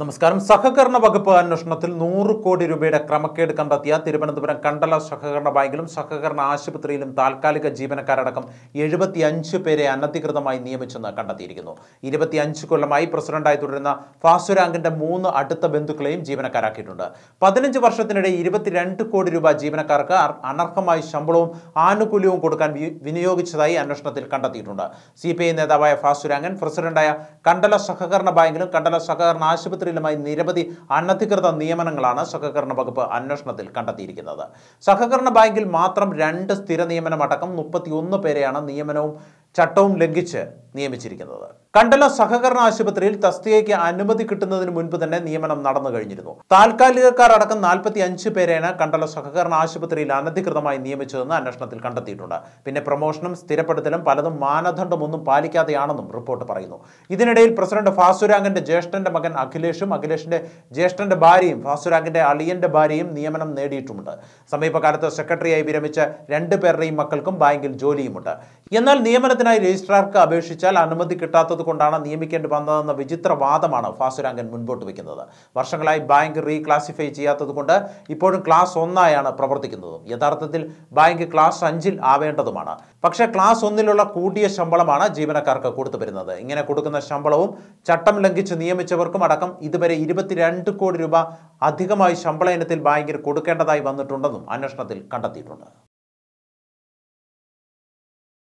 നമസ്കാരം സഹകരണ വകുപ്പ് അന്വേഷണത്തിൽ നൂറ് കോടി രൂപയുടെ ക്രമക്കേട് കണ്ടെത്തിയ തിരുവനന്തപുരം കണ്ടല സഹകരണ ബാങ്കിലും സഹകരണ ആശുപത്രിയിലും താൽക്കാലിക ജീവനക്കാരടക്കം എഴുപത്തിയഞ്ച് പേരെ അനധികൃതമായി നിയമിച്ചെന്ന് കണ്ടെത്തിയിരിക്കുന്നു ഇരുപത്തിയഞ്ച് കൊല്ലമായി പ്രസിഡന്റായി തുടരുന്ന ഫാസുരാങ്കിന്റെ മൂന്ന് അടുത്ത ബന്ധുക്കളെയും ജീവനക്കാരാക്കിയിട്ടുണ്ട് പതിനഞ്ച് വർഷത്തിനിടെ ഇരുപത്തിരണ്ട് കോടി രൂപ ജീവനക്കാർക്ക് അർ- അനർഹമായി ശമ്പളവും ആനുകൂല്യവും കൊടുക്കാൻ വി- വിനിയോഗിച്ചതായി അന്വേഷണത്തിൽ കണ്ടെത്തിയിട്ടുണ്ട് സി പി ഐ നേതാവായ ഫാസുരാങ്ങൻ പ്രസിഡന്റായ കണ്ടല സഹകരണ ബാങ്കിലും കണ്ടല സഹകരണ ആശുപത്രിയിലുമായി നിരവധി അനധികൃത നിയമനങ്ങളാണ് സഹകരണ വകുപ്പ് അന്വേഷണത്തിൽ കണ്ടെത്തിയിരിക്കുന്നത് സഹകരണ ബാങ്കിൽ മാത്രം രണ്ട് സ്ഥിര നിയമനമടക്കം മുപ്പത്തിയൊന്ന് പേരെയാണ് നിയമനവും ചട്ടവും ലംഘിച്ച് നിയമിച്ചിരിക്കുന്നത് കണ്ടല സഹകരണ ആശുപത്രിയിൽ തസ്തികയ്ക്ക് അനുമതി കിട്ടുന്നതിന് മുൻപ് തന്നെ നിയമനം നടന്നു കഴിഞ്ഞിരുന്നു താൽക്കാലികക്കാർ അടക്കം നാൽപ്പത്തി അഞ്ച് പേരെയാണ് കണ്ടല സഹകരണ ആശുപത്രിയിൽ അനധികൃതമായി നിയമിച്ചതെന്ന് അന്വേഷണത്തിൽ കണ്ടെത്തിയിട്ടുണ്ട് പിന്നെ പ്രമോഷനും സ്ഥിരപ്പെടുത്തലും പലതും മാനദണ്ഡമൊന്നും പാലിക്കാതെയാണെന്നും റിപ്പോർട്ട് പറയുന്നു ഇതിനിടയിൽ പ്രസിഡന്റ് ഫാസുരാഗന്റെ ജ്യേഷ്ഠന്റെ മകൻ അഖിലേഷും അഖിലേഷിന്റെ ജ്യേഷ്ഠന്റെ ഭാര്യയും ഫാസുരാഗിന്റെ അളിയന്റെ ഭാര്യയും നിയമനം നേടിയിട്ടുമുണ്ട് സമീപകാലത്ത് സെക്രട്ടറിയായി വിരമിച്ച രണ്ടു പേരുടെയും മക്കൾക്കും ബാങ്കിൽ ജോലിയുമുണ്ട് എന്നാൽ നിയമനത്തിനായി രജിസ്ട്രാർക്ക് അപേക്ഷിച്ചാൽ അനുമതി കിട്ടാത്തത് കൊണ്ടാണ് നിയമിക്കേണ്ടി വന്നതെന്ന വിചിത്ര വാദമാണ് ഫാസുരാങ്കൻ മുൻപോട്ട് വയ്ക്കുന്നത് വർഷങ്ങളായി ബാങ്ക് റീക്ലാസിഫൈ ചെയ്യാത്തത് കൊണ്ട് ഇപ്പോഴും ക്ലാസ് ഒന്നായാണ് പ്രവർത്തിക്കുന്നതും യഥാർത്ഥത്തിൽ ബാങ്ക് ക്ലാസ് അഞ്ചിൽ ആവേണ്ടതുമാണ് പക്ഷേ ക്ലാസ് ഒന്നിലുള്ള കൂട്ടിയ ശമ്പളമാണ് ജീവനക്കാർക്ക് കൊടുത്തു വരുന്നത് ഇങ്ങനെ കൊടുക്കുന്ന ശമ്പളവും ചട്ടം ലംഘിച്ച് നിയമിച്ചവർക്കും അടക്കം ഇതുവരെ ഇരുപത്തിരണ്ട് കോടി രൂപ അധികമായി ശമ്പള ഇനത്തിൽ ബാങ്കിന് കൊടുക്കേണ്ടതായി വന്നിട്ടുണ്ടെന്നും അന്വേഷണത്തിൽ കണ്ടെത്തിയിട്ടുണ്ട്